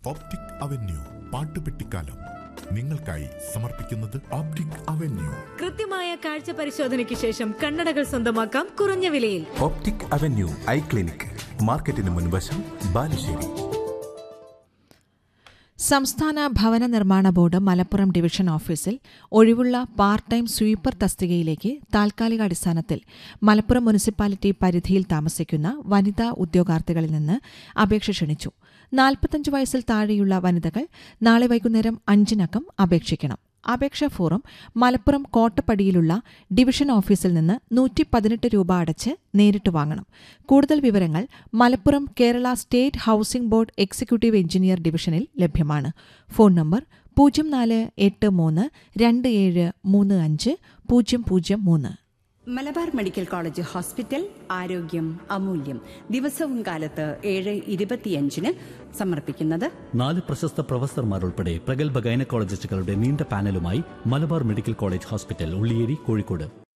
optic avenue പാട്ടുപെട്ടിക്കാലം നിങ്ങൾക്കായി സമർപ്പിക്കുന്നത് optic avenue കൃത്യമായ കാഴ്ച പരിശോധനയ്ക്ക് ശേഷം കണ്ണടകൾ സ്വന്തമാക്കാം കുറഞ്ഞ വിലയിൽ ഓപ്റ്റിക് അവന്യൂ ഐ ക്ലിനിക് മാർക്കറ്റിന് മുൻവശം ബാലുശ്ശേരി സംസ്ഥാന ഭവന നിർമ്മാണ ബോർഡ് മലപ്പുറം ഡിവിഷൻ ഓഫീസിൽ ഒഴിവുള്ള പാർട്ട് ടൈം സ്വീപ്പർ തസ്തികയിലേക്ക് താൽക്കാലിക അടിസ്ഥാനത്തിൽ മലപ്പുറം മുനിസിപ്പാലിറ്റി പരിധിയിൽ താമസിക്കുന്ന വനിതാ ഉദ്യോഗാർത്ഥികളിൽ നിന്ന് അപേക്ഷ ക്ഷണിച്ചു നാൽപ്പത്തഞ്ച് വയസ്സിൽ താഴെയുള്ള വനിതകൾ നാളെ വൈകുന്നേരം അഞ്ചിനകം അപേക്ഷിക്കണം അപേക്ഷാ ഫോറം മലപ്പുറം കോട്ടപ്പടിയിലുള്ള ഡിവിഷൻ ഓഫീസിൽ നിന്ന് നൂറ്റി പതിനെട്ട് രൂപ അടച്ച് നേരിട്ട് വാങ്ങണം കൂടുതൽ വിവരങ്ങൾ Malappuram Kerala state housing board executive engineer ഡിവിഷനിൽ ലഭ്യമാണ് ഫോൺ നമ്പർ പൂജ്യം നാല് എട്ട് മൂന്ന് രണ്ട് ഏഴ് മൂന്ന് അഞ്ച് പൂജ്യം പൂജ്യം മൂന്ന് മലബാർ മെഡിക്കൽ കോളേജ് ഹോസ്പിറ്റൽ ആരോഗ്യം അമൂല്യം ദിവസവും കാലത്ത് ഏഴ് ഇരുപത്തിയഞ്ചിന് സമർപ്പിക്കുന്നത് നാല് പ്രശസ്ത പ്രൊഫസർമാർ ഉൾപ്പെടെ പ്രഗത്ഭ ഗൈനക്കോളജിസ്റ്റുകളുടെ നീണ്ട പാനലുമായി Malabar medical college hospital Ulliyeri Kozhikode